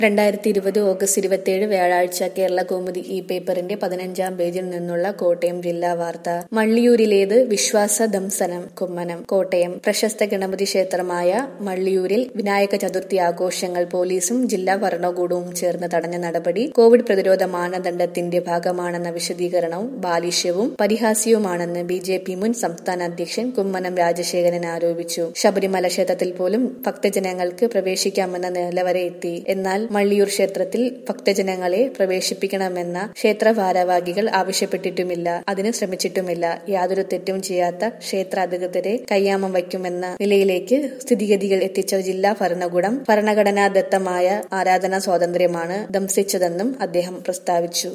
രണ്ടായിരത്തി ഇരുപത് ഓഗസ്റ്റ് ഇരുപത്തിയേഴ് വ്യാഴാഴ്ച കേരള കൗമുദി ഇ പേപ്പറിന്റെ പതിനഞ്ചാം പേജിൽ നിന്നുള്ള കോട്ടയം ജില്ലാ വാർത്ത മള്ളിയൂരിലേത് വിശ്വാസ ദംസനം കുമ്മനം കോട്ടയം പ്രശസ്ത ഗണപതി ക്ഷേത്രമായ മള്ളിയൂരിൽ വിനായക ചതുർത്ഥി ആഘോഷങ്ങൾ പോലീസും ജില്ലാ ഭരണകൂടവും ചേർന്ന് തടഞ്ഞ നടപടി കോവിഡ് പ്രതിരോധ മാനദണ്ഡത്തിന്റെ ഭാഗമാണെന്ന വിശദീകരണവും ബാലിഷ്യവും പരിഹാസ്യവുമാണെന്ന് ബി ജെ പി മുൻ സംസ്ഥാന അധ്യക്ഷൻ കുമ്മനം രാജശേഖരൻ ആരോപിച്ചു ശബരിമല ക്ഷേത്രത്തിൽ പോലും ഭക്തജനങ്ങൾക്ക് പ്രവേശിക്കാമെന്ന നില വരെ എത്തി എന്നാൽ മള്ളിയൂർ ക്ഷേത്രത്തിൽ ഭക്തജനങ്ങളെ പ്രവേശിപ്പിക്കണമെന്ന ക്ഷേത്ര ഭാരവാഹികൾ ആവശ്യപ്പെട്ടിട്ടുമില്ല അതിന് ശ്രമിച്ചിട്ടുമില്ല യാതൊരു തെറ്റും ചെയ്യാത്ത ക്ഷേത്ര അധികൃതരെ കയ്യാമം വയ്ക്കുമെന്ന നിലയിലേക്ക് സ്ഥിതിഗതികൾ എത്തിച്ച ജില്ലാ ഭരണകൂടം ഭരണഘടനാദത്തമായ ആരാധനാ സ്വാതന്ത്ര്യമാണ് ദംസിച്ചതെന്നും അദ്ദേഹം പ്രസ്താവിച്ചു